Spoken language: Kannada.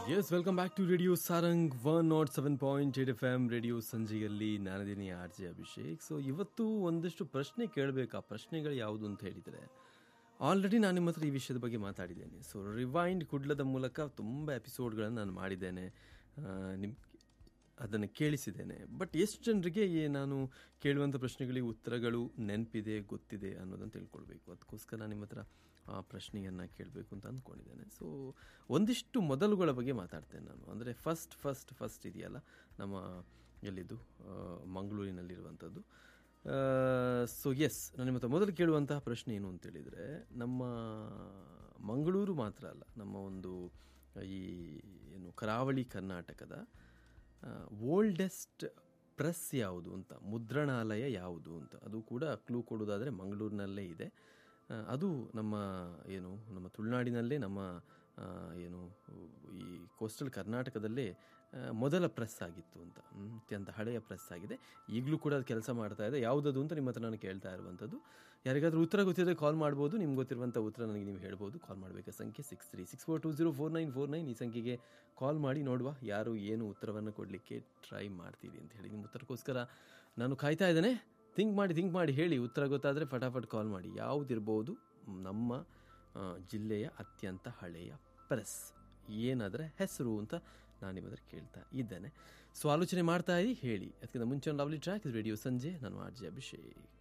S welcome back to radio Sarang one not seven point eight F M radio ಸಂಜೆಯಲ್ಲಿ ನಾನದಿನಿ ಆರ್ ಜೆ ಅಭಿಷೇಕ್ ಸೊ ಇವತ್ತು ಒಂದಷ್ಟು ಪ್ರಶ್ನೆ ಕೇಳಬೇಕು ಆ ಪ್ರಶ್ನೆಗಳು ಯಾವುದು ಅಂತ ಹೇಳಿದರೆ ಆಲ್ರೆಡಿ ನಾನು ನಿಮ್ಮ ಹತ್ರ ಈ ವಿಷಯದ ಬಗ್ಗೆ ಮಾತಾಡಿದ್ದೇನೆ ಸೊ ರಿವೈಂಡ್ ಕುಡ್ಲದ ಮೂಲಕ ತುಂಬ ಎಪಿಸೋಡ್ಗಳನ್ನು ನಾನು ಮಾಡಿದ್ದೇನೆ ನಿಮ್ಗೆ ಅದನ್ನು ಕೇಳಿಸಿದ್ದೇನೆ ಬಟ್ ಎಷ್ಟು ಜನರಿಗೆ ಈ ನಾನು ಕೇಳುವಂಥ ಪ್ರಶ್ನೆಗಳಿಗೆ ಉತ್ತರಗಳು ನೆನಪಿದೆ ಗೊತ್ತಿದೆ ಅನ್ನೋದನ್ನು ತಿಳ್ಕೊಳ್ಬೇಕು ಅದಕ್ಕೋಸ್ಕರ ನಾನು ನಿಮ್ಮ ಹತ್ರ ಆ ಪ್ರಶ್ನೆಯನ್ನು ಕೇಳಬೇಕು ಅಂತ ಅಂದ್ಕೊಂಡಿದ್ದೇನೆ ಸೊ ಒಂದಿಷ್ಟು ಮೊದಲುಗಳ ಬಗ್ಗೆ ಮಾತಾಡ್ತೇನೆ ನಾನು ಅಂದರೆ ಫಸ್ಟ್ ಫಸ್ಟ್ ಫಸ್ಟ್ ಇದೆಯಲ್ಲ ನಮ್ಮ ಎಲ್ಲಿದ್ದು ಆ, ಮಂಗಳೂರಿನಲ್ಲಿರುವಂಥದ್ದು ಸೊ ಎಸ್ ನಾನು ನಿಮ್ಮ ಹತ್ರ ಮೊದಲು ಕೇಳುವಂತಹ ಪ್ರಶ್ನೆ ಏನು ಅಂತೇಳಿದರೆ ನಮ್ಮ ಮಂಗಳೂರು ಮಾತ್ರ ಅಲ್ಲ ನಮ್ಮ ಒಂದು ಈ ಏನು ಕರಾವಳಿ ಕರ್ನಾಟಕದ ಓಲ್ಡೆಸ್ಟ್ ಪ್ರೆಸ್ ಯಾವುದು ಅಂತ ಮುದ್ರಣಾಲಯ ಯಾವುದು ಅಂತ ಅದು ಕೂಡ ಕ್ಲೂ ಕೊಡೋದಾದರೆ ಮಂಗಳೂರಿನಲ್ಲೇ ಇದೆ ಆ, ಅದು ನಮ್ಮ ಏನು ನಮ್ಮ ತುಳುನಾಡಿನಲ್ಲೇ ನಮ್ಮ ಆ, ಏನು ಈ ಕೋಸ್ಟಲ್ ಕರ್ನಾಟಕದಲ್ಲೇ ಆ, ಮೊದಲ ಪ್ರೆಸ್ ಆಗಿತ್ತು ಅಂತ ಹ್ಮ್, ಅತ್ಯಂತ ಹಳೆಯ ಪ್ರೆಸ್ ಆಗಿದೆ ಈಗಲೂ ಕೂಡ ಅದು ಕೆಲಸ ಮಾಡ್ತಾ ಇದೆ ಯಾವುದದು ಅಂತ ನಿಮ್ಮ ಹತ್ರ ನಾನು ಕೇಳ್ತಾ ಇರುವಂಥದ್ದು ಯಾರಿಗಾದ್ರೂ ಉತ್ತರ ಗೊತ್ತಿದ್ರೆ ಕಾಲ್ ಮಾಡ್ಬೋದು ನಿಮ್ಗೆ ಗೊತ್ತಿರುವಂಥ ಉತ್ತರ ನನಗೆ ನೀವು ಹೇಳ್ಬೋದು ಕಾಲ್ ಮಾಡಬೇಕಾದ ಸಂಖ್ಯೆ six three six four two zero four nine four nine ಈ ಸಂಖ್ಯೆಗೆ ಕಾಲ್ ಮಾಡಿ ನೋಡುವ ಯಾರು ಏನು ಉತ್ತರವನ್ನು ಕೊಡಲಿಕ್ಕೆ ಟ್ರೈ ಮಾಡ್ತೀರಿ ಅಂತ ಹೇಳಿ ನಿಮ್ಮ ಉತ್ತರಕ್ಕೋಸ್ಕರ ನಾನು ಕಾಯ್ತಾ ಇದ್ದೇನೆ ಥಿಂಕ್ ಮಾಡಿ ಥಿಂಕ್ ಮಾಡಿ ಹೇಳಿ ಉತ್ತರ ಗೊತ್ತಾದರೆ ಫಟಾಫಟ್ ಕಾಲ್ ಮಾಡಿ ಯಾವುದಿರ್ಬೋದು ನಮ್ಮ ಆ, ಜಿಲ್ಲೆಯ ಅತ್ಯಂತ ಹಳೆಯ ಪ್ರೆಸ್ ಏನಾದರೆ ಹೆಸರು ಅಂತ ನಾನು ನಿಮ್ಮದ್ರ ಕೇಳ್ತಾ ಇದ್ದೇನೆ ಸೊ ಆಲೋಚನೆ ಮಾಡ್ತಾ ಇರಿ ಹೇಳಿ ಅದಕ್ಕಿಂತ ಮುಂಚೆ ಒಂದು ಲವ್ಲಿ ಟ್ರ್ಯಾಕ್ ರೇಡಿಯೋ ಸಂಜೆ ನಾನು ಆರ್ ಜೆ ಅಭಿಷೇಕ್